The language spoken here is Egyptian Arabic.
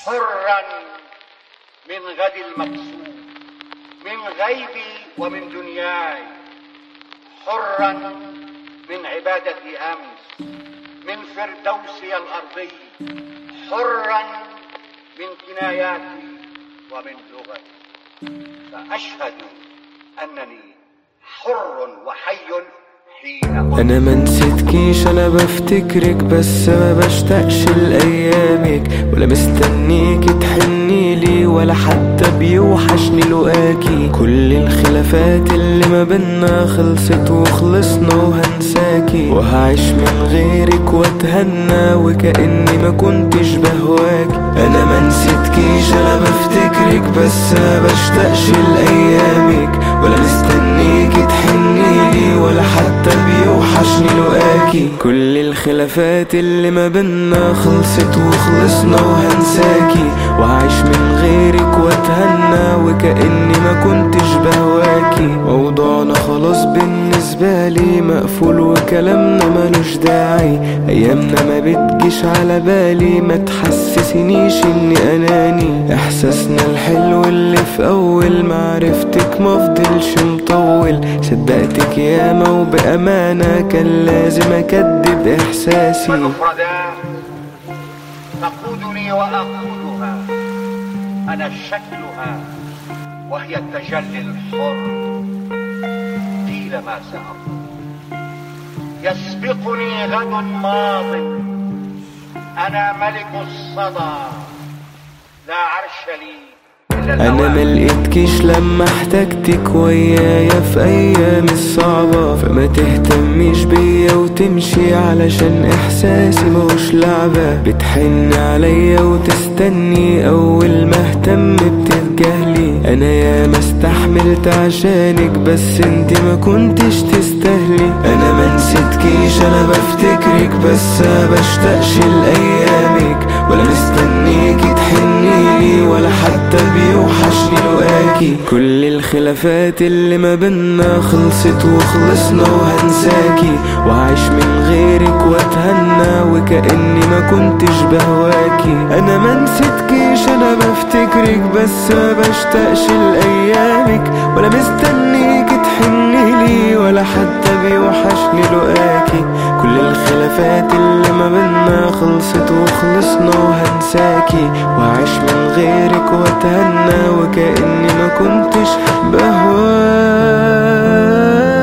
حرا من غد المكسور من غيبي ومن دنياي حرا من عبادة أمس من فردوسي الأرضي حرا من كناياتي ومن لغتي فأشهد أنني حر وحي انا ما نسيتكيش انا بفتكرك بس ما بشتاقش لايامك ولا مستنيك تحني لي ولا حتى بيوحشني لقاكي كل الخلافات اللي ما بينا خلصت وخلصنا وهنساكي وهعيش من غيرك واتهنى وكاني ما كنتش بهواك انا ما نسيتكيش انا بفتكرك بس ما بشتاقش لايامك ولا مستنيك تحني لي ولا حتى بيوحشني لقاكي كل الخلافات اللي ما بينا خلصت وخلصنا وهنساكي وهعيش من غيرك واتهنى وكأني ما كنتش بهواكي موضوعنا خلاص بالنسبة لي مقفول وكلامنا ملوش داعي ايامنا ما بتجيش على بالي ما تحسسنيش اني اناني احساسنا الحلو اللي في اول معرفتك مفضلش مطول صدقتك ياما وبامانه كان لازم اكدب احساسي والمفردات تقودني وأقودها أنا شكلها وهي التجلي الحر قيل ما سأقول يسبقني غد ماض أنا ملك الصدى لا عرش لي إلا انا الأوامر. ملقتكيش لما احتجتك ويايا في ايام الصعبة فما تهتميش بيا وتمشي علشان احساسي مش لعبة بتحن عليا وتستني اول ما اهتم بتتجاهلي انا يا ما استحملت عشانك بس انت ما كنتش تستاهلي انا ما نسيتكيش انا بفتكرك بس ما بشتاقش لايامك ولا مستنيك تحني لي ولا حتى بيوحشني لقاكي كل الخلافات اللي ما بينا خلصت وخلصنا وهنساكي وهعيش من غيرك واتهنى وكأني ما كنتش بهواكي انا ما نسيتكيش انا بفتكرك بس ما بشتاقش لايامك ولا مستنيك تحني لي ولا حتى بيوحشني لقاكي كل الخلافات اللي ما بينا خلصت وخلصنا وهنساكي وعيش من غيرك واتهنى وكأني ما كنتش بهواك